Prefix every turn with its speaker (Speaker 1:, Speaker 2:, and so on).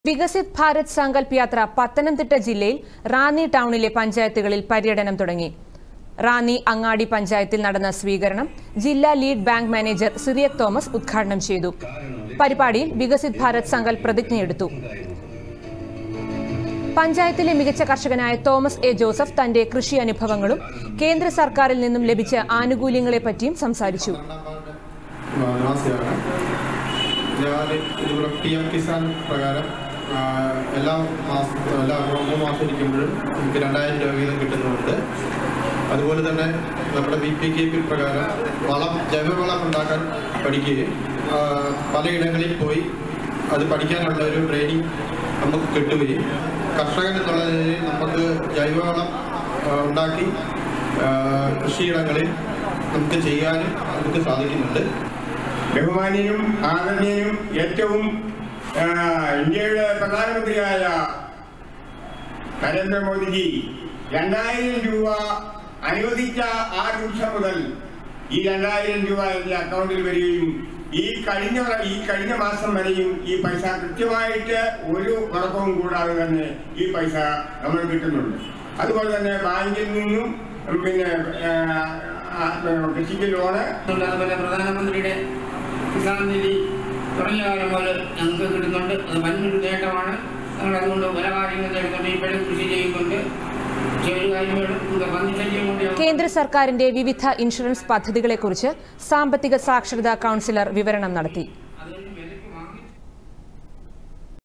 Speaker 1: വികസിത് ഭാരത് സങ്കൽപ് യാത്ര പത്തനംതിട്ട ജില്ലയിൽ റാന്നി ടൗണിലെ പഞ്ചായത്തുകളിൽ പര്യടനം തുടങ്ങി റാന്നി അങ്ങാടി പഞ്ചായത്തിൽ നടന്ന സ്വീകരണം ജില്ലാ lead bank manager Cyriac Thomas ഉദ്ഘാടനം ചെയ്തു പരിപാടിയിൽ വികസിത് ഭാരത് സങ്കൽപ് പ്രതിജ്ഞയെടുത്തു പഞ്ചായത്തിലെ മികച്ച കർഷകനായ തോമസ് എ ജോസഫ് തന്റെ കൃഷി അനുഭവങ്ങളും കേന്ദ്ര സർക്കാരിൽ നിന്നും ലഭിച്ച ആനുകൂല്യങ്ങളെപ്പറ്റിയും സംസാരിച്ചു
Speaker 2: നിവാസിയാണ് ഞാൻ ഇതിവിടെ പി എം കിസാൻ പ്രകാരം ആ, എല്ലാ മാസം എല്ലാ മൂന്ന് മാസം ഇരിക്കുമ്പോഴും നമുക്ക് രണ്ടായിരം രൂപ വീതം കിട്ടുന്നുണ്ട് അതുപോലെ തന്നെ നമ്മുടെ ബി പി കെ പി പ്രകാരം വളം ജൈവവളം ഉണ്ടാക്കാൻ പഠിക്കുകയും ആ, പലയിടങ്ങളിൽ പോയി അത് പഠിക്കാനുള്ള ഒരു ട്രെയിനിങ് നമുക്ക് കിട്ടുകയും കർഷകൻ എന്നുള്ള നിലയിൽ നമുക്ക് ജൈവവളം ആ, ഉണ്ടാക്കി ആ, കൃഷിയിടങ്ങളിൽ നമുക്ക് ചെയ്യാനും നമുക്ക് സാധിക്കുന്നുണ്ട്
Speaker 3: ബഹുമാന്യനും ആദരണീയനും ഏറ്റവും ആ, ഇന്ത്യയുടെ പ്രധാനമന്ത്രിയായ നരേന്ദ്രമോദിജി രണ്ടായിരം രൂപ അനുവദിച്ച ആ നിമിഷം മുതൽ ഈ രണ്ടായിരം രൂപ എൻ്റെ അക്കൗണ്ടിൽ വരികയും ഈ കഴിഞ്ഞ പ്ര- ഈ കഴിഞ്ഞ മാസം വരെയും ഈ പൈസ കൃത്യമായിട്ട് ഒരു കുഴപ്പവും കൂടാതെ തന്നെ ഈ പൈസ നമ്മൾ കിട്ടുന്നുണ്ട് അതുപോലെ തന്നെ ബാങ്കിൽ നിന്നും പിന്നെ ആ, ആ, കൃഷിക്ക് ലോണ്
Speaker 4: ഉണ്ട്. അതുപോലെ പ്രധാനമന്ത്രിയുടെ കിസാൻ നിധി തുടങ്ങിയ കാര്യം പോലെ ഞങ്ങൾക്ക് കിട്ടുന്നുണ്ട് അത് വലിയൊരു നേട്ടമാണ് ഞങ്ങൾ അതുകൊണ്ട് പല കാര്യങ്ങളും നേടുന്നുണ്ട് ഇപ്പോഴും കൃഷി ചെയ്യുന്നുണ്ട് പക്ഷേ ഒരു കാര്യം വേണം നമുക്ക് പന്നിശല്യം കൊണ്ട് ഞങ്ങൾ
Speaker 1: കേന്ദ്ര സർക്കാരിന്റെ വിവിധ ഇൻഷുറൻസ് പദ്ധതികളെക്കുറിച്ച് സാമ്പത്തിക സാക്ഷരതാ കൗൺസിലർ വിവരണം നടത്തി